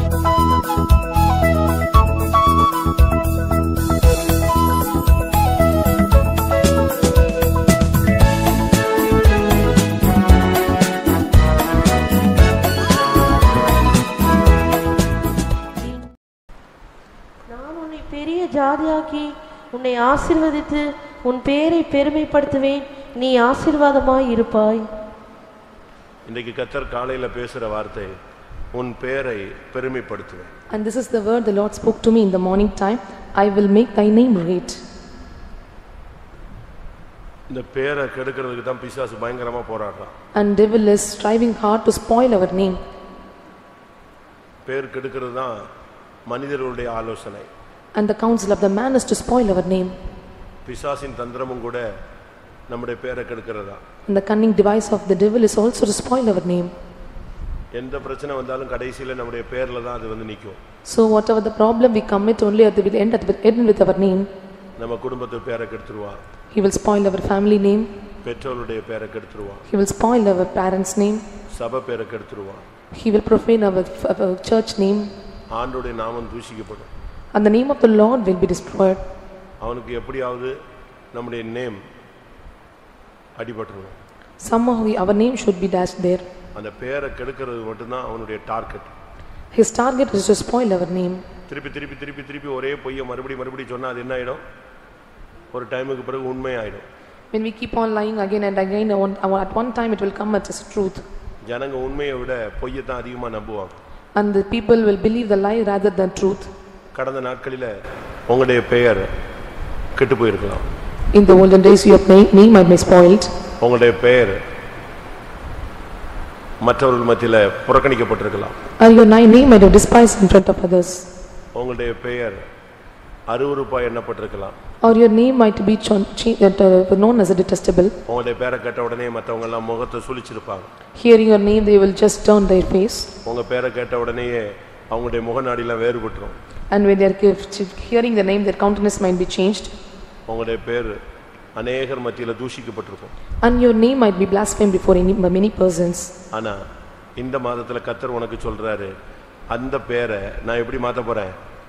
நான் உன்னை பெரிய ஜாதியாக்கி உன்னை ஆசீர்வதித்து உன் பேரை பெருமைப்படுத்துவேன் நீ ஆசீர்வாதமாய் இருப்பாய் இன்றைக்கு கத்தர் காலையில பேசுற வார்த்தை உன் பேரை பெருமைப்படுத்துவேன் And this is the word the Lord spoke to me in the morning time. I will make thy name great. இந்த பேரை கெடுக்கிறதுக்கு தான் பிசாசு பயங்கரமா போராடுறான் And devil is striving hard to spoil our name. பேர் கெடுக்கிறது தான் மனிதர்களுடைய ஆலோசனை And the counsel of the man is to spoil our name. பிசாசின் தந்திரமும் கூட நம்முடைய பேரை கெடுக்கிறதா And the cunning device of the devil is also to spoil our name. எந்த பிரச்சனை வந்தாலும் கடைசியில நம்முடைய பேர்ல தான் அது வந்து நிக்கும் So whatever the problem we commit only at the will end at the end with our name. நம்ம குடும்பத்து பேரை கெடுத்துருவான் He will spoil our family name. பெற்றோருடைய பேரை கெடுத்துருவான் He will spoil our parents' name. சபை பேரை கெடுத்துருவான் He will profane our, our church name. ஆண்டுடைய நாமம் தூஷிக்கப்படும் And the name of the Lord will be destroyed. அவனுக்கு எப்படியாவது நம்முடைய நேம் அடிபட்டுருவோம் Somehow we- our name should be dashed there. அந்த பேரை கெடுக்கிறது மட்டும்தான் அவனுடைய target His target is to spoil our name. திருப்பி திருப்பி திருப்பி திருப்பி ஒரே பொய்யை மறுபடியும் மறுபடியும் சொன்னா அது என்ன ஆயிடும் ஒரு டைமுக்கு பிறகு உண்மை ஆயிடும் When we keep on lying again and again, on- at one time it will come as truth. ஜனங்க உண்மையை விட பொய்யை தான் அதிகமா நம்புவாங்க And the people will believe the lie rather than truth. கடந்த நாட்களில உங்களுடைய பெயர் கெட்டு போயிருக்கலாம் In the olden days, your na- name might be spoiled. உங்களுடைய பெயர் மற்றவர்கள் மத்தியில புறக்கணிக்கப்பட்டிருக்கலாம் Or your ni- name might have despised in front of others. உங்களுடைய பெயர் அருவருப்பா எண்ணப்பட்டிருக்கலாம் Or your name might be chon- cha- uh, known as a detestable. உங்களுடைய பேரை கேட்ட உடனே மற்றவங்க எல்லாம் முகத்தை சுளிச்சிருப்பாங்க Hearing your name, they will just turn their face. உங்க பேரை கேட்ட உடனேயே அவங்களுடைய முகநாடிலாம் வேறுபட்டுரும் And when they are gi- hearing the name, their countenance might be changed. உங்களுடைய பேர் அநேகர் மத்தியில தூஷிக்கப்பட்டிருக்கும் And your name might be blasphemed before any- by many persons. ஆனா இந்த மாதத்துல கத்தர் உனக்கு சொல்றாரு அந்த பேரை நான் எப்படி மாத்த போறேன்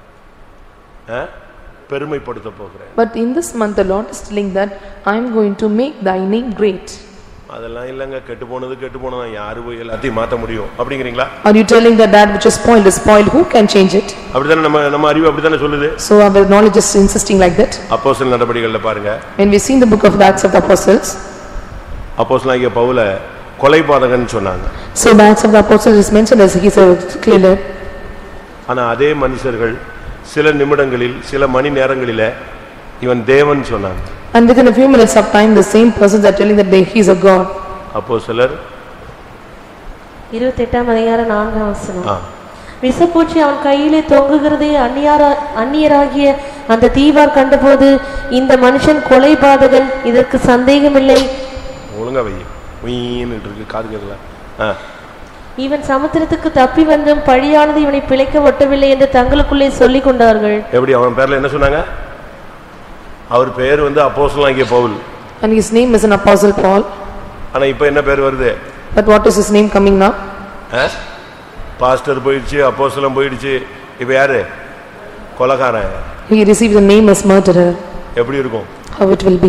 ஆ? பெருமைப்படுத்த போகிறேன் But in this month, the Lord is telling that I am going to make thy name great. அதெல்லாம் இல்லைங்க கெட்டு போனது கெட்டு போனதான் யாரு போய் எல்லாத்தையும் மாத்த முடியும் அப்படிங்கிறீங்களா Are you telling that that which is spoiled is spoiled? Who can change it? அப்படித்தானே நம்ம நம்ம அறிவு அப்படித்தானே சொல்லுது So our knowledge is insisting like that. அப்போஸ்தலர் நடபடிகள்ல பாருங்க When we see in the book of the Acts of the Apostles, அப்போஸ்தலனாகிய பவுல கொலைபாதகன் சொன்னாங்க so the Acts of the Apostles is mentioned as he is a killer. ஆனா அதே மனுஷர்கள் சில நிமிடங்களில் சில மணி நேரங்களில இவன் தேவன் சொன்னாங்க And within a few minutes of time, the same persons are telling that they, he is a god. அப்போ சிலர் இருபத்தெட்டாம் அதிகாரம் நான்காம் வசனம் ஆ, விஷப்பூச்சி அவன் கையிலே தொங்குகிறதை அந்நியாரா அந்நியராகிய அந்த தீவார் கண்டபோது இந்த மனுஷன் கொலைபாதகன் இதற்கு சந்தேகமில்லை ஒழுங்கா வை உயின்னு இருக்கு காது கேட்கல ஆ, இவன் சமுத்திரத்துக்கு தப்பி வந்தும் பழியானது இவனை பிழைக்க ஒட்டவில்லை என்று தங்களுக்குள்ளே சொல்லிக் கொண்டார்கள் எப்படி அவன் பேர்ல என்ன சொன்னாங்க அவர் பேர் வந்து அப்போஸ்தலனாகிய Pavul And his name is an apostle Paul. ஆனா இப்ப என்ன பேர் வருது But what is his name coming now? ஆ? பாஸ்டர் போயிடுச்சு அப்போஸ்தலன் போயிடுச்சு இப்ப யாரு கொலகாரன் He received the name as murderer. எப்படி இருக்கும் How it will be?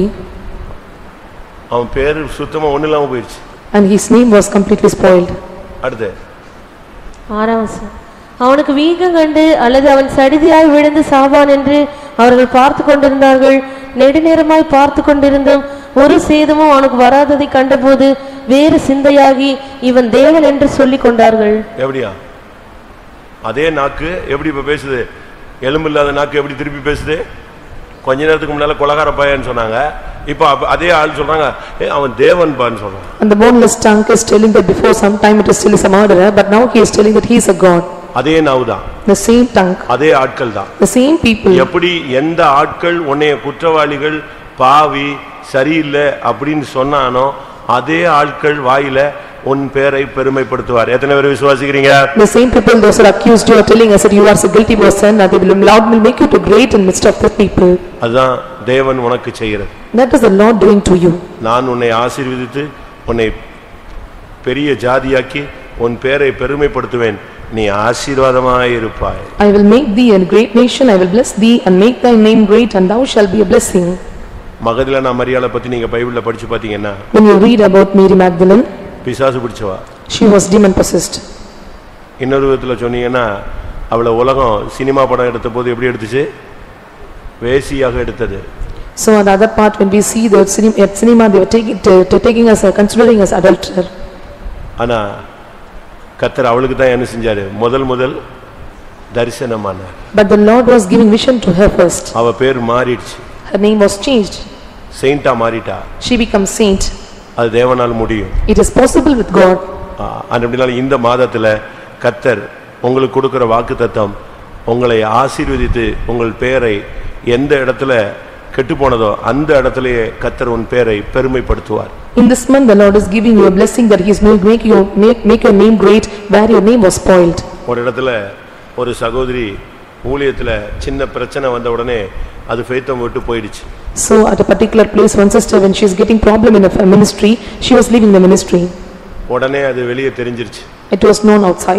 அவன் பேரு சுத்தமா ஒண்ணு இல்லாம போயிடுச்சு And his name was completely spoiled. அடுத்து ஆறாம் வசனம் அவனுக்கு வீக்கம் கண்டு அல்லது அவன் சடிதியாய் விழுந்து சாவான் என்று அவர்கள் பார்த்து கொண்டிருந்தார்கள் நெடுநேரமாய் பார்த்து கொண்டிருந்தும் ஒரு சேதமும் அவனுக்கு வராததை கண்டபோது வேறு சிந்தையாகி இவன் தேவன் என்று சொல்லிக் கொண்டார்கள் எப்படியா அதே நாக்கு எப்படி இப்ப பேசுது எலும்பு இல்லாத நாக்கு எப்படி திருப்பி பேசுது கொஞ்ச நேரத்துக்கு முன்னால கொலகார பையன்னு சொன்னாங்க இப்ப அப்ப அதே ஆள் சொல்றாங்க ஏ அவன் தேவன் பான்னு சொல்றான் And the boneless tongue is telling that before some time it is still is a murderer, but now he is telling that he is a god. அதே நாவுதான் The same tongue, அதே ஆட்கள் தான் the same people. எப்படி எந்த ஆட்கள் உன்னைய குற்றவாளிகள் பாவி சரியில்லை அப்படின்னு சொன்னானோ அதே ஆட்கள் வாயில உன் பேரை பெருமைப்படுத்துவார் எத்தனை பேர் விசுவாசிக்கிறீங்க The same people, those who are accused you are telling us that you are a guilty person, and they will, Lord will make you to great in midst of the people. அதுதான் தேவன் உனக்கு செய்கிறது That is the Lord doing to you. நான் உன்னை ஆசீர்வதித்து உன்னை பெரிய ஜாதியாக்கி உன் பேரை பெருமைப்படுத்துவேன் நீ ஆசீர்வாதமாய் இருப்பாய் I will make thee a great nation, I will bless thee and make thy name great and thou shalt be a blessing. மகதில மரியாதை பத்தி நீங்க பைபிள்ல படிச்சு பாத்தீங்கன்னா When you read about Mary Magdalene, பிசாசு பிடிச்சவா she was demon possessed. இன்னொரு விதத்துல சொன்னீங்கன்னா அவளை உலகம் சினிமா படம் எடுத்த போது எப்படி எடுத்துச்சு வேசியாக எடுத்தது So on the other part, when we see the cinema, at cinema, they were taking, to- to taking us, uh, considering us adulterer. ஆனா கத்தர் அவளுக்கு தான் என்ன செஞ்சாரு முதல் முதல் தரிசனமானார் But the Lord was giving vision to her first. அவ பேர் மாறிடுச்சு Her name was changed. செயிண்டா மாறிட்டா She becomes saint. அது தேவனால் முடியும் It is possible with God. ஆ, அப்படினால இந்த மாதத்துல கத்தர் உங்களுக்கு கொடுக்கிற வாக்குத்தத்தம் உங்களை ஆசீர்வதித்து உங்கள் பெயரை எந்த இடத்துல கெட்டுப்போனதோ அந்த இடத்திலேயே கத்தர் உன் பெயரை பெருமைப்படுத்துவார் In this month, the Lord is giving you a blessing that he is going to make you, make make your name great where your name was spoiled. ஒரு இடத்துல ஒரு சகோதரி ஊழியத்துல சின்ன பிரச்சனை வந்த உடனே அது ஃபெய்த்தம் விட்டு போயிடுச்சு So at a particular place, one sister, when she is getting problem in a ministry, she was leaving the ministry. உடனே அது வெளியே தெரிஞ்சிருச்சு It was known outside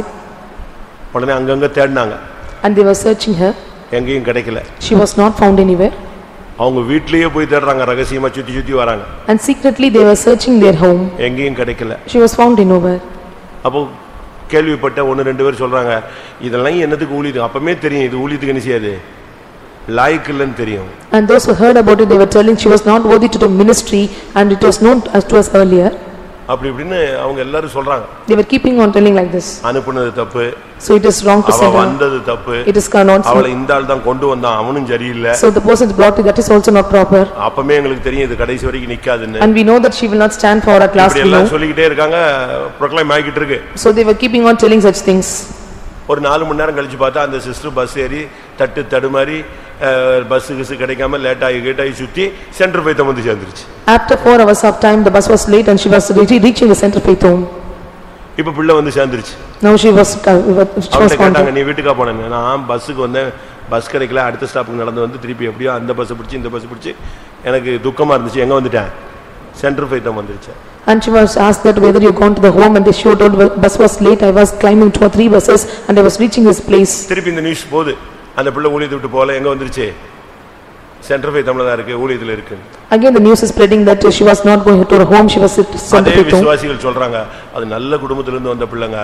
உடனே அங்கங்க தேடினாங்க and they were searching her. எங்கேயும் கிடைக்கல She was not found anywhere. அவங்க வீட்லயே போய் தேடுறாங்க ரகசியமா சுத்தி சுத்தி வராங்க And secretly, they were searching their home. எங்கேயும் கிடைக்கல She was found in nowhere. அப்போ கேள்விப்பட்ட ஒன்னு ரெண்டு பேர் சொல்றாங்க இதெல்லாம் என்னத்துக்கு ஊழியத்துக்கு அப்பமே தெரியும் இது ஊழியத்துக்கு என்ன செய்யாது லாய்க்கு இல்லைன்னு தெரியும் And those who heard about it, they were telling she was not worthy to do ministry and it was known as to us earlier. அப்படி இப்படின்னு அவங்க எல்லாரும் சொல்றாங்க They were keeping on telling like this. அனுப்புனது தப்பு So it is wrong to அவ send her. வந்தது தப்பு It is not. அவளை இந்த ஆள் தான் கொண்டு வந்தான் அவனும் சரியில்லை So the person brought it, that is also not proper. அப்பமே எங்களுக்கு தெரியும் இது கடைசி வரைக்கும் நிக்காதுன்னு And we know that she will not stand for at last இப்படி below. எல்லாம் சொல்லிக்கிட்டே இருக்காங்க ப்ரொக்ளைம் ஆகிட்டு இருக்கு So they were keeping on telling such things. ஒரு நாலு மணி நேரம் கழிச்சு பார்த்தா அந்த சிஸ்டர் பஸ் ஏறி தட்டு தடுமாறி அஹ், பஸ் கிசு கிடைக்காம லேட் ஆகி கேட் ஆகி சுத்தி சென்டர் போய் வந்து சேர்ந்துருச்சு After four hours of time, the bus was late and she was reaching reaching the center faith home. இப்ப பிள்ளை வந்து சேர்ந்துருச்சு Now she was, uh, she was அவன்கிட்ட found. கேட்டாங்க நீ வீட்டுக்கா போனேன் நான் பஸ்ஸுக்கு வந்தேன் பஸ் கிடைக்கல அடுத்த ஸ்டாப்புக்கு நடந்து வந்து திருப்பி எப்படியோ அந்த பஸ் பிடிச்சி இந்த பஸ் பிடிச்சி எனக்கு துக்கமா இருந்துச்சு எங்க வந்துட்டேன் சென்டர் ஃபைத்தம் வந்துருச்சு And she was asked that whether you gone to the home and they showed told bus was late, I was climbing two or three buses and I was reaching this place. திருப்பி இந்த news போகுது அந்த பிள்ளை ஊழியத்தை விட்டு போகல எங்க வந்துருச்சு சென்டர் ஃபைத்தம்ல தான் இருக்கு ஊழியத்துல இருக்கு Again, the news is spreading that she was not going to her home, she was at center அதே faith home. விசுவாசிகள் சொல்றாங்க அது நல்ல குடும்பத்துல இருந்து வந்த பிள்ளைங்க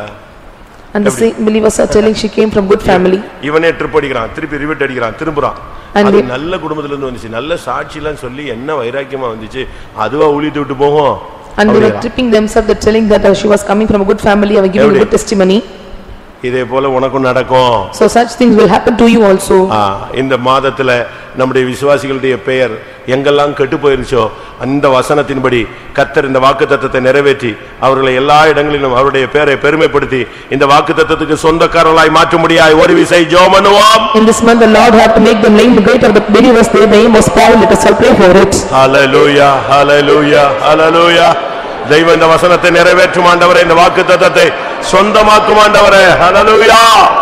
And the same believers are telling she came from good family. இவனே ட்ரிப் அடிக்கிறான் திருப்பி ரிவிட் அடிக்கிறான் திரும்புறான் And அது they- நல்ல குடும்பத்துல இருந்து வந்துச்சு நல்ல சாட்சி எல்லாம் சொல்லி என்ன வைராக்கியமா வந்துச்சு அதுவா ஊழியத்தை விட்டு போகும் And they were அப்படிங்கிறான். tripping themselves, that telling that uh, she was coming from a good family, I was giving a எப்படி? good testimony. இதே போல உனக்கும் நடக்கும் So such things will happen to you also. ஆ, இந்த மாதத்துல நம்முடைய விசுவாசிகளுடைய பெயர் எங்கெல்லாம் கெட்டு போயிருச்சோ அந்த வசனத்தின்படி கத்தர் இந்த வாக்குத்தத்தத்தை நிறைவேற்றி அவர்களை எல்லா இடங்களிலும் அவருடைய பெயரை பெருமைப்படுத்தி இந்த வாக்குத்தத்தத்துக்கு சொந்தக்காரர்களாய் மாற்ற முடியாது ஒரு விசை ஜோம் பண்ணுவோம் In this month, the Lord had to make the name great of the believers, their name was Paul, let us all pray for it. ஹalleluya ஹalleluya ஹalleluya தெய்வம் இந்த வசனத்தை நிறைவேற்றும் ஆண்டவரே இந்த வாக்குத்தத்தத்தை சொந்தமாக்கும் ஆண்டவரே ஹalleluya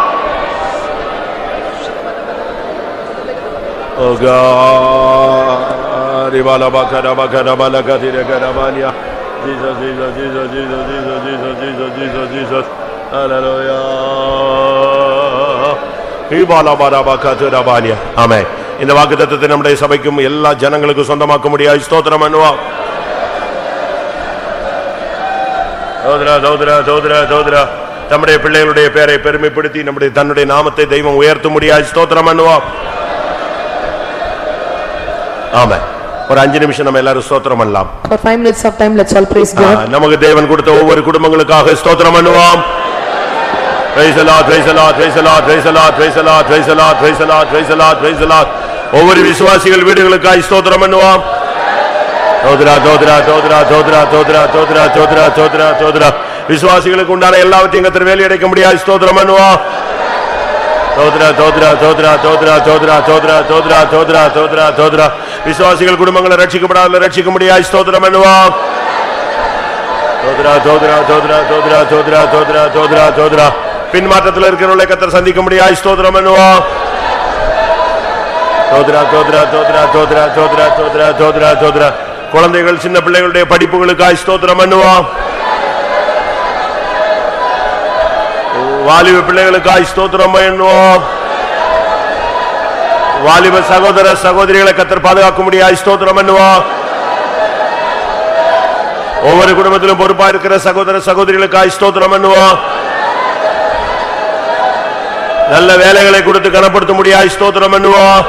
Oh God, Rivala Bakara Bakara Balaka Tira Karamania. Jesus, Jesus, Jesus, Jesus, Jesus, Jesus, Jesus, Jesus, Jesus. Hallelujah. Rivala Barabaka Tira Bania. Amen. இந்த வாக்குத்தத்தத்தை நம்முடைய சபைக்கும் எல்லா ஜனங்களுக்கும் சொந்தமாக்க முடியாது ஸ்தோத்திரம் பண்ணுவோம் சோதரா சோதரா சோதரா சோதரா தம்முடைய பிள்ளைகளுடைய பெயரை பெருமைப்படுத்தி நம்முடைய தன்னுடைய நாமத்தை தெய்வம் உயர்த்த முடியாது ஸ்தோத்திரம் பண்ணுவோம் ஆமா ஒரு அஞ்சு நிமிஷம் நம்ம எல்லாரும் ஸ்தோத்திரம் பண்ணலாம் For five minutes of time, let's all praise ah, God. நமக்கு தேவன் கொடுத்த ஒவ்வொரு குடும்பங்களுக்காக ஸ்தோத்திரம் பண்ணுவோம் Praise the Lord, praise the Lord, praise the Lord, praise the Lord, praise the Lord, praise the Lord, praise the Lord, praise the Lord, praise the Lord. ஒவ்வொரு விசுவாசிகள் வீடுகளுக்காக ஸ்தோத்திரம் பண்ணுவோம் தோத்ரா தோத்ரா தோத்ரா தோத்ரா தோத்ரா தோத்ரா தோத்ரா தோத்ரா தோத்ரா விசுவாசிகளுக்கு உண்டான எல்லாவற்றையும் கத்தர் வேலை அடைக்க முடியாது ஸ்தோத்திரம் பண்ணுவோம் தோத்ரா தோத்ரா தோத்ரா தோத்ரா தோத்ரா தோத்ரா தோத்ரா தோத்ரா தோத்ரா தோத்ரா விசுவாசிகள் குடும்பங்களை ரட்சிக்கப்படாத ரட்சிக்க முடியாது ஸ்தோத்திரம் பண்ணுவோம் தோத்ரா தோத்ரா தோத்ரா தோத்ரா தோத்ரா தோத்ரா தோத்ரா தோத்ரா பின்மாற்றத்தில் இருக்கிறவர்களை கத்தர் சந்திக்க முடியாது ஸ்தோத்திரம் பண்ணுவோம் தோத்ரா தோத்ரா தோத்ரா தோத்ரா தோத்ரா தோத்ரா தோத்ரா தோத்ரா குழந்தைகள் சின்ன பிள்ளைகளுடைய படிப்புகளுக்காய் ஸ்தோத்திரம் பண்ணுவோம் ஓ வாலிப பிள்ளைகளுக்காய் ஸ்தோத்திரம் பண்ணுவோம் வாலிப சகோதர சகோதரிகளை கத்தர் பாதுகாக்க முடியாது ஸ்தோத்திரம் பண்ணுவோம் ஒவ்வொரு குடும்பத்திலும் பொறுப்பா இருக்கிற சகோதர சகோதரிகளுக்காய் ஸ்தோத்திரம் பண்ணுவோம் நல்ல வேலைகளை கொடுத்து கனப்படுத்த முடியாது ஸ்தோத்திரம் பண்ணுவோம்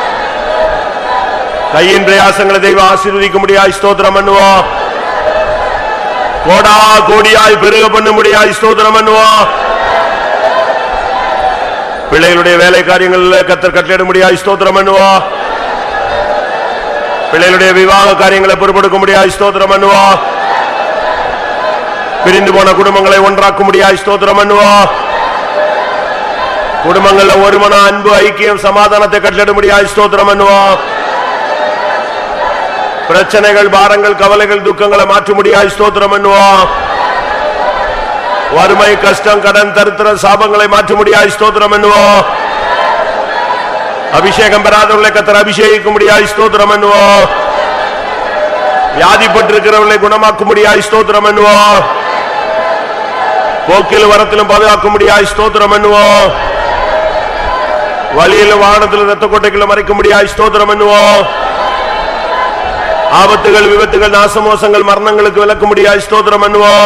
கையின் பிரயாசங்களை தெய்வம் ஆசீர்வதிக்க முடியாது ஸ்தோத்திரம் பண்ணுவோம் கோடா கோடியாய் பெருக பண்ண முடியாது ஸ்தோத்திரம் பண்ணுவோம் பிள்ளைகளுடைய வேலை காரியங்கள்ல கத்தர் கட்டளிட முடியாது ஸ்தோத்திரம் பண்ணுவோம் பிள்ளைகளுடைய விவாக காரியங்களை பொறுப்பெடுக்க முடியாது ஸ்தோத்திரம் பண்ணுவோம் பிரிந்து போன குடும்பங்களை ஒன்றாக்க முடியாது ஸ்தோத்திரம் பண்ணுவோம் குடும்பங்கள்ல ஒரு மன அன்பு ஐக்கியம் சமாதானத்தை கட்டளிட முடியாது ஸ்தோத்திரம் பண்ணுவோம் பிரச்சனைகள் பாரங்கள் கவலைகள் துக்கங்களை மாற்ற முடியாது ஸ்தோத்திரம் பண்ணுவோம் வறுமை கஷ்டம் கடன் தரித்திர சாபங்களை மாற்ற முடியாது ஸ்தோத்திரம் பண்ணுவோம் அபிஷேகம் பெறாதவர்களை கத்தர் அபிஷேகிக்க முடியாது ஸ்தோத்திரம் பண்ணுவோம் வியாதிப்பட்டிருக்கிறவர்களை குணமாக்க முடியாது ஸ்தோத்திரம் பண்ணுவோம் போக்கிலும் வரத்திலும் பாதுகாக்க முடியாது ஸ்தோத்திரம் பண்ணுவோம் வழியிலும் வாகனத்திலும் ரத்த கோட்டைகளும் மறைக்க முடியாது ஸ்தோத்திரம் பண்ணுவோம் ஆபத்துகள் விபத்துகள் நாசமோசங்கள் மரணங்களுக்கு விளக்க முடியாது ஸ்தோத்திரம் பண்ணுவோம்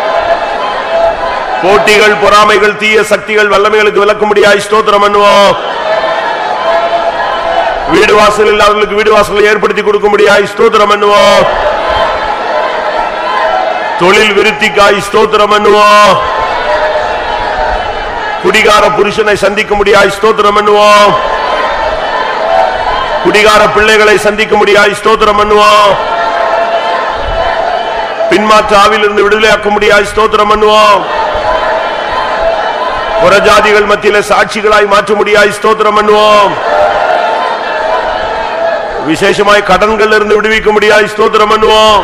போட்டிகள் பொறாமைகள் தீய சக்திகள் வல்லமைகளுக்கு விளக்க முடியாது ஸ்தோத்திரம் பண்ணுவோம் வீடு வாசல் இல்லாதவர்களுக்கு வீடு வாசலை ஏற்படுத்தி கொடுக்க முடியாது ஸ்தோத்திரம் பண்ணுவோம் தொழில் விருத்திக்காய் ஸ்தோத்திரம் பண்ணுவோம் குடிகார புருஷனை சந்திக்க முடியாது ஸ்தோத்திரம் பண்ணுவோம் குடிகார பிள்ளைகளை சந்திக்க முடியாது ஸ்தோத்திரம் பண்ணுவோம் பின்மாற்ற ஆவிலிருந்து விடுதலையாக்க முடியாது ஸ்தோத்திரம் பண்ணுவோம் புறஜாதிகள் மத்தியில சாட்சிகளாய் மாற்ற முடியாது ஸ்தோத்திரம் பண்ணுவோம் விசேஷமாய் கடன்கள் இருந்து விடுவிக்க முடியாது ஸ்தோத்திரம் பண்ணுவோம்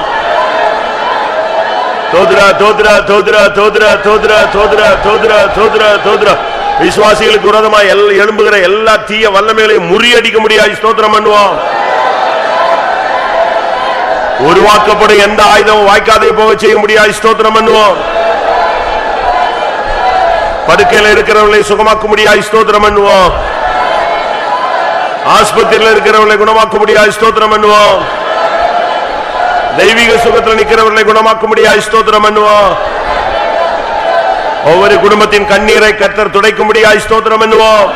தோத்ரா தோத்ரா தோத்ரா தோத்ரா தோத்ரா தோத்ரா தோத்ரா தோத்ரா தோத்ரா விசுவாசிகளுக்கு விரோதமாய் எல்- எழும்புகிற எல்லா தீய வல்லமைகளையும் முறியடிக்க முடியாது ஸ்தோத்திரம் பண்ணுவோம் உருவாக்கப்படும் எந்த ஆயுதமும் வாய்க்காதே போக செய்ய முடியாது ஸ்தோத்திரம் பண்ணுவோம் படுக்கையில இருக்கிறவர்களை சுகமாக்க முடியாது ஸ்தோத்திரம் பண்ணுவோம் ஆஸ்பத்திரியில் இருக்கிறவர்களை குணமாக்க முடியாது ஸ்தோத்திரம் பண்ணுவோம் தெய்வீக சுகத்தில் நிற்கிறவர்களை குணமாக்க முடியாது ஸ்தோத்திரம் பண்ணுவோம் ஒவ்வொரு குடும்பத்தின் கண்ணீரை கத்தர் துடைக்க முடியாது ஸ்தோத்திரம் பண்ணுவோம்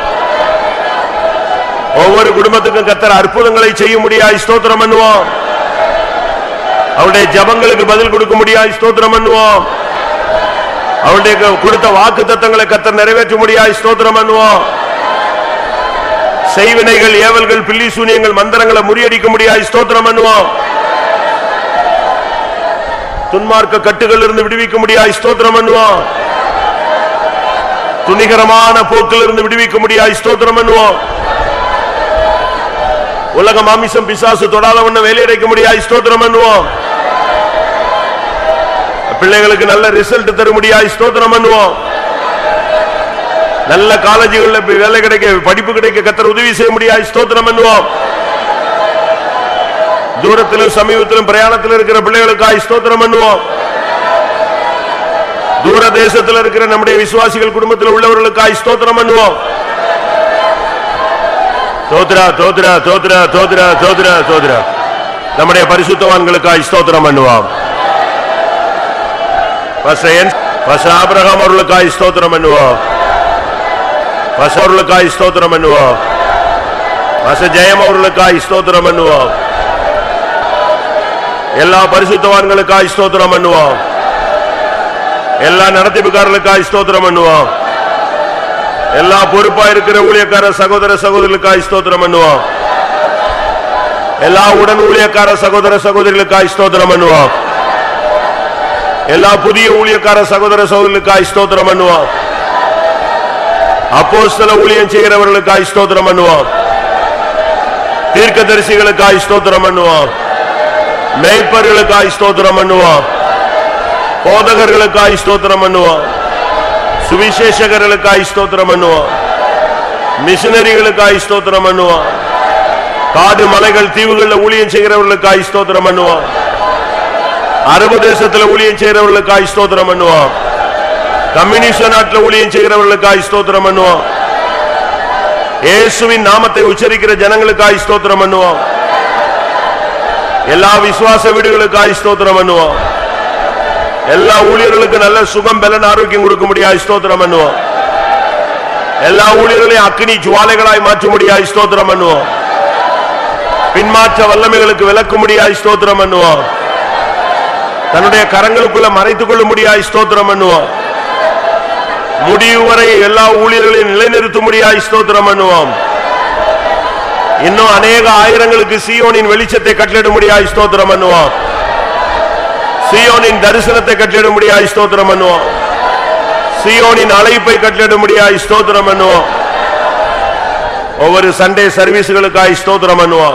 ஒவ்வொரு குடும்பத்துக்கும் கத்தர் அற்புதங்களை செய்ய முடியாது ஸ்தோத்திரம் பண்ணுவோம் அவருடைய ஜபங்களுக்கு பதில் கொடுக்க முடியாது ஸ்தோத்திரம் பண்ணுவோம் அவருடைய க- கொடுத்த வாக்கு தத்தங்களை கத்தர் நிறைவேற்ற முடியாது ஸ்தோத்திரம் பண்ணுவோம் செய்வினைகள் ஏவல்கள் பில்லி சூனியங்கள் மந்திரங்களை முறியடிக்க முடியாது ஸ்தோத்திரம் பண்ணுவோம் துன்மார்க்க கட்டுகள் இருந்து விடுவிக்க முடியாது ஸ்தோத்திரம் பண்ணுவோம் துணிகரமான போக்கில் இருந்து விடுவிக்க முடியாது ஸ்தோத்திரம் பண்ணுவோம் உலக மாமிசம் பிசாசு தொடாத ஒண்ணு வேலையடைக்க முடியாது ஸ்தோத்திரம் பண்ணுவோம் பிள்ளைகளுக்கு நல்ல ரிசல்ட் தர முடியாது ஸ்தோத்திரம் பண்ணுவோம் நல்ல காலேஜுகள்ல இப்ப வேலை கிடைக்க படிப்பு கிடைக்க கத்தர் உதவி செய்ய முடியாது ஸ்தோத்திரம் பண்ணுவோம் தூரத்திலும் சமீபத்திலும் பிரயாணத்தில் இருக்கிற பிள்ளைகளுக்காய் ஸ்தோத்திரம் பண்ணுவோம் தூர தேசத்தில் இருக்கிற நம்முடைய விசுவாசிகள் குடும்பத்தில் உள்ளவர்களுக்காய் ஸ்தோத்திரம் பண்ணுவோம் தோத்ரா தோத்ரா தோத்ரா தோத்ரா தோத்ரா தோத்ரா நம்முடைய பரிசுத்தவான்களுக்காய் ஸ்தோத்திரம் பண்ணுவோம் பாஸ்டர் என்- பாஸ்டர் ஆபிரகாம் அவர்களுக்காய் ஸ்தோத்திரம் பண்ணுவோம் பாஸ்டர் அவர்களுக்காய் ஸ்தோத்திரம் பண்ணுவோம் பாஸ்டர் ஜெயம் அவர்களுக்காய் ஸ்தோத்திரம் பண்ணுவோம் எல்லா பரிசுத்தவான்களுக்காய் ஸ்தோத்திரம் பண்ணுவோம் எல்லா நடத்திப்புக்காரர்களுக்காய் ஸ்தோத்திரம் பண்ணுவோம் எல்லா பொறுப்பா இருக்கிற ஊழியக்கார சகோதர சகோதரிகளுக்காய் ஸ்தோத்திரம் பண்ணுவோம் எல்லா உடன் ஊழியக்கார சகோதர சகோதரிகளுக்காய் ஸ்தோத்திரம் பண்ணுவோம் எல்லா புதிய ஊழியக்கார சகோதர சகோதரிகளுக்காய் ஸ்தோத்திரம் பண்ணுவோம் அப்போஸ்தல ஊழியம் செய்கிறவர்களுக்காய் ஸ்தோத்திரம் பண்ணுவோம் தீர்க்கதரிசிகளுக்காய் ஸ்தோத்திரம் பண்ணுவோம் மேய்ப்பர்களுக்காய் ஸ்தோத்திரம் பண்ணுவோம் போதகர்களுக்காய் ஸ்தோத்திரம் பண்ணுவோம் சுவிசேஷகர்களுக்காய் ஸ்தோத்திரம் பண்ணுவோம் மிஷனரிகளுக்காய் ஸ்தோத்திரம் பண்ணுவோம் காடு மலைகள் தீவுகள்ல ஊழியம் செய்கிறவர்களுக்காய் ஸ்தோத்திரம் பண்ணுவோம் அரபு தேசத்துல ஊழியம் செய்கிறவர்களுக்காய் ஸ்தோத்திரம் பண்ணுவோம் கம்யூனிஸ்ட் நாட்டுல ஊழியம் செய்கிறவர்களுக்காய் ஸ்தோத்திரம் பண்ணுவோம் இயேசுவின் நாமத்தை உச்சரிக்கிற ஜனங்களுக்காய் ஸ்தோத்திரம் பண்ணுவோம் எல்லா விசுவாச வீடுகளுக்காய் ஸ்தோத்திரம் பண்ணுவோம் எல்லா ஊழியர்களுக்கு நல்ல சுகம் பலன் ஆரோக்கியம் கொடுக்க முடியாது ஸ்தோத்திரம் பண்ணுவோம் எல்லா ஊழியர்களையும் அக்னி ஜுவாலைகளாய் மாற்ற முடியாது ஸ்தோத்திரம் பண்ணுவோம் பின்மாற்ற வல்லமைகளுக்கு விளக்க முடியாது ஸ்தோத்திரம் பண்ணுவோம் தன்னுடைய கரங்களுக்குள்ள மறைத்துக் கொள்ள முடியாது ஸ்தோத்திரம் பண்ணுவோம் முடிவு வரை எல்லா ஊழியர்களையும் நிலைநிறுத்த முடியாது ஸ்தோத்திரம் பண்ணுவோம் இன்னும் அநேக ஆயிரங்களுக்கு சியோனின் வெளிச்சத்தை கட்டளிட முடியாது ஸ்தோத்திரம் பண்ணுவோம் சியோனின் தரிசனத்தை கட்டளிட முடியாது ஸ்தோத்திரம் பண்ணுவோம் சியோனின் அழைப்பை கட்டளிட முடியாது ஸ்தோத்திரம் பண்ணுவோம் ஒவ்வொரு சண்டே சர்வீஸ்களுக்காய் ஸ்தோத்திரம் பண்ணுவோம்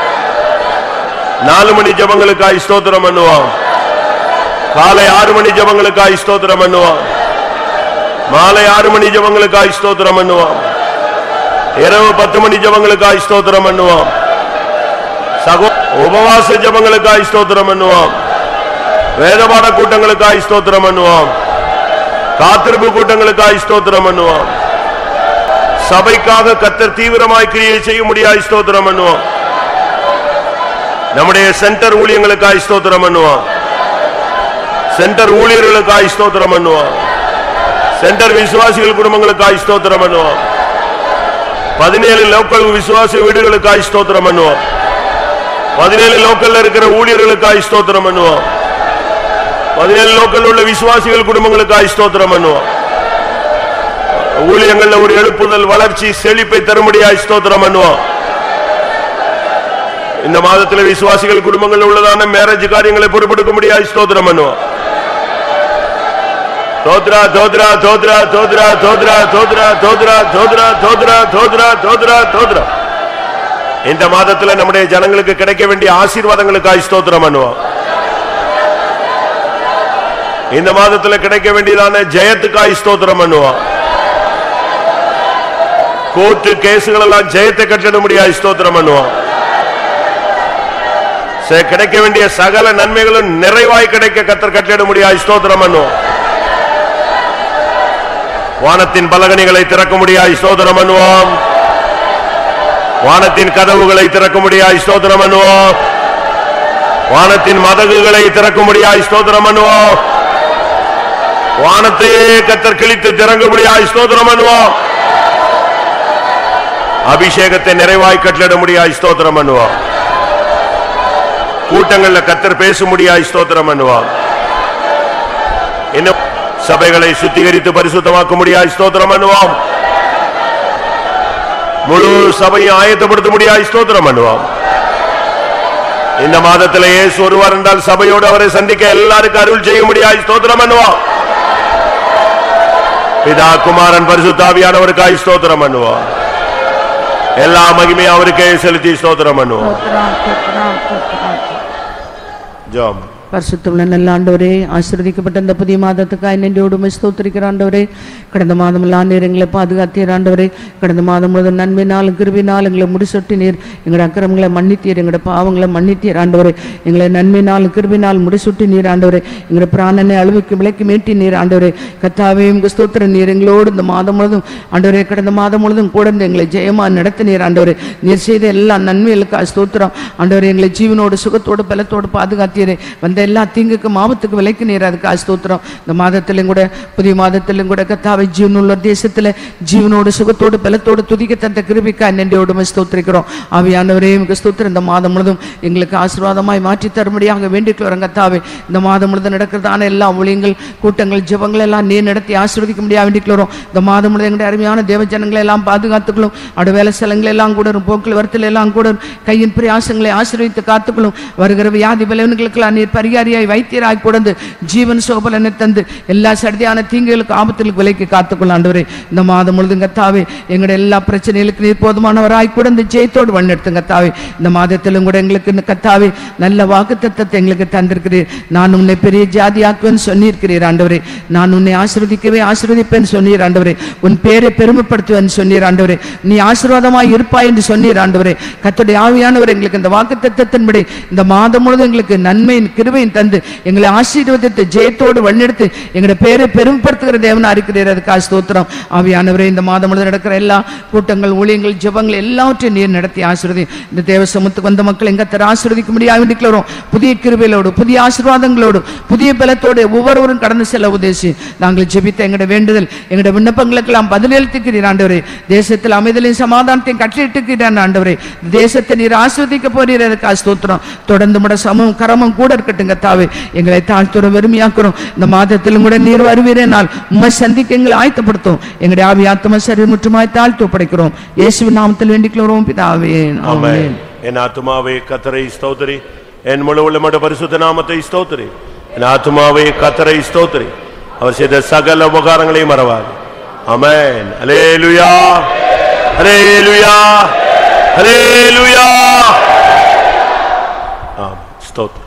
நாலு மணி ஜபங்களுக்காய் ஸ்தோத்திரம் பண்ணுவோம் காலை ஆறு மணி ஜபங்களுக்காய் ஸ்தோத்திரம் பண்ணுவோம் மாலை ஆறு மணி ஜபங்களுக்காய் ஸ்தோத்திரம் பண்ணுவோம் இரவு பத்து மணி ஜபங்களுக்காய் ஸ்தோத்திரம் பண்ணுவோம் சகோ உபவாச ஜபங்களுக்காய் ஸ்தோத்திரம் பண்ணுவோம் வேதபாட கூட்டங்களுக்காய் ஸ்தோத்திரம் பண்ணுவோம் காத்திருப்பு கூட்டங்களுக்காய் ஸ்தோத்திரம் பண்ணுவோம் சபைக்காக கத்தர் தீவிரமாய் கிரியை செய்ய முடியாது ஸ்தோத்திரம் பண்ணுவோம் நம்முடைய சென்டர் ஊழியங்களுக்காய் ஸ்தோத்திரம் பண்ணுவோம் சென்டர் ஊழியர்களுக்காய் ஸ்தோத்திரம் பண்ணுவோம் சென்டர் விசுவாசிகள் குடும்பங்களுக்காய் ஸ்தோத்திரம் பண்ணுவோம் பதினேழு லோக்கல் விசுவாசி வீடுகளுக்காய் ஸ்தோத்திரம் பண்ணுவோம் பதினேழு லோக்கல்ல இருக்கிற ஊழியர்களுக்காய் ஸ்தோத்திரம் பண்ணுவோம் பதினேழு லோக்கல் உள்ள விசுவாசிகள் குடும்பங்களுக்காய் ஸ்தோத்திரம் பண்ணுவோம் ஊழியங்கள்ல ஒரு எழுப்புதல் வளர்ச்சி செழிப்பை தரும்படியாய் ஸ்தோத்திரம் பண்ணுவோம் இந்த மாதத்துல விசுவாசிகள் குடும்பங்கள் உள்ளதான மேரேஜ் காரியங்களை பொறுப்பெடுக்க முடியாது ஸ்தோத்திரம் பண்ணுவோம் தோத்ரா தோத்ரா தோத்ரா தோத்ரா தோத்ரா தோத்ரா தோத்ரா தோத்ரா தோத்ரா தோத்ரா தோத்ரா தோத்ரா இந்த மாதத்துல நம்முடைய ஜனங்களுக்கு கிடைக்க வேண்டிய ஆசீர்வாதங்களுக்காய் ஸ்தோத்திரம் பண்ணுவோம் இந்த மாதத்துல கிடைக்க வேண்டியதான ஜெயத்துக்காய் ஸ்தோத்திரம் பண்ணுவோம் கோர்ட்டு கேசுகள் எல்லாம் ஜெயத்தை கட்டிட முடியாது ஸ்தோத்திரம் பண்ணுவோம் சே- கிடைக்க வேண்டிய சகல நன்மைகளும் நிறைவாய் கிடைக்க கத்தர் கட்டிட முடியாது ஸ்தோத்திரம் பண்ணுவோம் வானத்தின் பலகணிகளை திறக்க முடியாது ஸ்தோத்திரம் பண்ணுவோம் வானத்தின் கதவுகளை திறக்க முடியாது ஸ்தோத்திரம் பண்ணுவோம் வானத்தின் மதகுகளை திறக்க முடியாது ஸ்தோத்திரம் பண்ணுவோம் வானத்தையே கத்தர் கிழித்து திறங்க முடியாது ஸ்தோத்திரம் பண்ணுவோம் அபிஷேகத்தை நிறைவாய் கட்டளிட முடியாது ஸ்தோத்திரம் பண்ணுவோம் கூட்டங்கள்ல கத்தர் பேச முடியாது ஸ்தோத்திரம் பண்ணுவோம் இன்னும் சபைகளை சுத்திகரித்து பரிசுத்தமாக்க முடியாது ஸ்தோத்திரம் பண்ணுவோம் முழு சபையை ஆயத்தப்படுத்த முடியாது ஸ்தோத்திரம் பண்ணுவோம் இந்த மாதத்திலே இயேசு ஒருவர் என்றால் சபையோடு அவரை சந்திக்க எல்லாருக்கும் அருள் செய்ய முடியாது ஸ்தோத்திரம் பண்ணுவோம் பிதா குமாரன் பரிசுத்தாவியானவருக்காய் ஸ்தோத்திரம் பண்ணுவோம் எல்லா மகிமையும் அவருக்கே செலுத்தி ஸ்தோத்திரம் பண்ணுவோம் ஜாம் பரிசுத்தமுள்ள நல்ல ஆண்டவரே ஆசீர்வதிக்கப்பட்ட இந்த புதிய மாதத்துக்காய் நன்றியோடு உம்மை ஸ்தோத்திரிக்கிற ஆண்டவரே கடந்த மாதம் எல்லாம் நீர் எங்களை பாதுகாத்தீர் ஆண்டவரே கடந்த மாதம் முழுவதும் நன்மையினாலும் கிருபினாலும் எங்களை முடிசொட்டி நீர் எங்களுடைய அக்கிரமங்களை மன்னித்தீர் எங்களுடைய பாவங்களை மன்னித்தீர் ஆண்டவரே எங்களை நன்மையினாலும் கிருபினால் முடிசொட்டி நீர் ஆண்டவரே எங்களுடைய பிராணனை அழுவிக்கு விலைக்கு மீட்டி நீர் ஆண்டவரே கத்தாவே உங்க ஸ்தோத்திர நீர் எங்களோடு இந்த மாதம் முழுவதும் ஆண்டவரே கடந்த மாதம் முழுவதும் கூட இருந்து எங்களை ஜெயமா நடத்தினீர் ஆண்டவரே நீர் செய்த எல்லா நன்மைகளுக்கு ஸ்தோத்திரம் ஆண்டவரே எங்களை ஜீவனோடு சுகத்தோடு பலத்தோடு பாதுகாத்தீரே வந்த எல்லா தீங்குக்கும் ஆபத்துக்கு விலைக்கு நீர் அதுக்கு ஸ்தோத்திரம் இந்த மாதத்திலும் கூட புதிய மாதத்திலும் கூட கத்தாவை ஜீவனுள்ள தேசத்துல ஜீவனோடு சுகத்தோடு பலத்தோடு துதிக்க தந்த கிருபிக்கா நன்றியோடு உம்மை ஸ்தோத்திரிக்கிறோம் ஆவியானவரே உங்க ஸ்தோத்திரம் இந்த மாதம் முழுதும் எங்களுக்கு ஆசீர்வாதமாய் மாற்றி தரும்படியாக வேண்டிக் வரோம் கத்தாவே இந்த மாதம் முழுதும் நடக்கிறதான எல்லா ஊழியங்கள் கூட்டங்கள் ஜெபங்கள் எல்லாம் நீர் நடத்தி ஆசீர்வதிக்க முடியாது வேண்டிக் வரோம் இந்த மாதம் முழுதும் எங்களுடைய அருமையான தேவ ஜனங்களை எல்லாம் பாதுகாத்துக்கொள்ளும் அடு வேலை ஸ்தலங்கள் எல்லாம் கூட போக்கில் வரத்தில் எல்லாம் கூட கையின் பிரயாசங்களை ஆசீர்வதித்து காத்துக்கொள்ளும் வருகிற வியாதி பலவன்களுக்கெல்லாம் நீர் பரிகாரியாய் வைத்தியராய் கொடுந்து ஜீவன் சோபலனை தந்து எல்லா சடிதியான தீங்குகளுக்கு ஆபத்துகளுக்கு விலைக்கு காத்துக்கொள்ள ஆண்டவரே இந்த மாதம் முழுதும் கத்தாவே எங்களுடைய எல்லா பிரச்சனைகளுக்கு நீர் போதுமானவராய் கொடுந்து ஜெயத்தோடு வழிநடத்தும் கத்தாவே இந்த மாதத்திலும் கூட எங்களுக்கு இந்த கத்தாவே நல்ல வாக்கு தத்தத்தை எங்களுக்கு தந்திருக்கிறீர் நான் உன்னை பெரிய ஜாதியாக்குவேன் சொல்லியிருக்கிறீர் ஆண்டவரே நான் உன்னை ஆசீர்வதிக்கவே ஆசீர்வதிப்பேன் சொன்னீர் ஆண்டவரே உன் பேரை பெருமைப்படுத்துவேன் சொன்னீர் ஆண்டவரே நீ ஆசீர்வாதமாய் இருப்பாய் என்று சொன்னீர் ஆண்டவரே கத்துடைய ஆவியானவர் எங்களுக்கு இந்த வாக்கு தத்தத்தின்படி இந்த மாதம் முழுவதும் எங்களுக்கு நன்மையின் கிருபை கிருபையும் தந்து எங்களை ஆசீர்வதித்து ஜெயத்தோடு வழிநடத்தி எங்களுடைய பேரை பெருமைப்படுத்துகிற தேவனா இருக்கிறீர் அதுக்காக ஸ்தோத்திரம் ஆவியானவரே இந்த மாதம் முழுவதும் நடக்கிற எல்லா கூட்டங்கள் ஊழியங்கள் ஜெபங்கள் எல்லாவற்றையும் நீர் நடத்தி ஆசீர்வதி இந்த தேவ சமூகத்துக்கு வந்த மக்கள் எங்க தர ஆசீர்வதிக்க முடியாது இருக்கிறோம் புதிய கிருபைகளோடு புதிய ஆசீர்வாதங்களோடு புதிய பலத்தோடு ஒவ்வொருவரும் கடந்து செல்ல உதேசி நாங்கள் ஜெபித்த எங்களுடைய வேண்டுதல் எங்களுடைய விண்ணப்பங்களுக்கெல்லாம் பதிலளித்துக்கிறீர் ஆண்டவரே தேசத்தில் அமைதலையும் சமாதானத்தையும் கட்டளிட்டுக்கிறான் ஆண்டவரே தேசத்தை நீர் ஆஸ்வதிக்க போறீர் அதுக்காக ஸ்தோத்திரம் தொடர்ந்து முட சமம் கரமும் கூட இருக்கட்டுங்க தாவே எங்களை தாழ்த்துறோம் வெறுமையாக்குறோம் இந்த மாதத்திலும் கூட நீர் வருவீரே நாள் உம்மை சந்திக்க எங்களை ஆயத்தப்படுத்தும் எங்களுடைய ஆவி ஆத்ம சரீரம் முற்றுமாய் தாழ்த்து ஒப்படைக்கிறோம் இயேசுவின் நாமத்தில் வேண்டிக்கிறோம் பிதாவே ஆமென் ஆமென் என் ஆத்துமாவே கத்தரை ஸ்தோத்திரி என் முழு உள்ளமட பரிசுத்த நாமத்தை ஸ்தோத்திரி என் ஆத்துமாவே கத்தரை ஸ்தோத்திரி அவர் செய்த சகல உபகாரங்களையும் மறவாது அமேன் அலேலுயா அலேலுயா அலேலுயா ஆம் ஸ்தோத்திரம்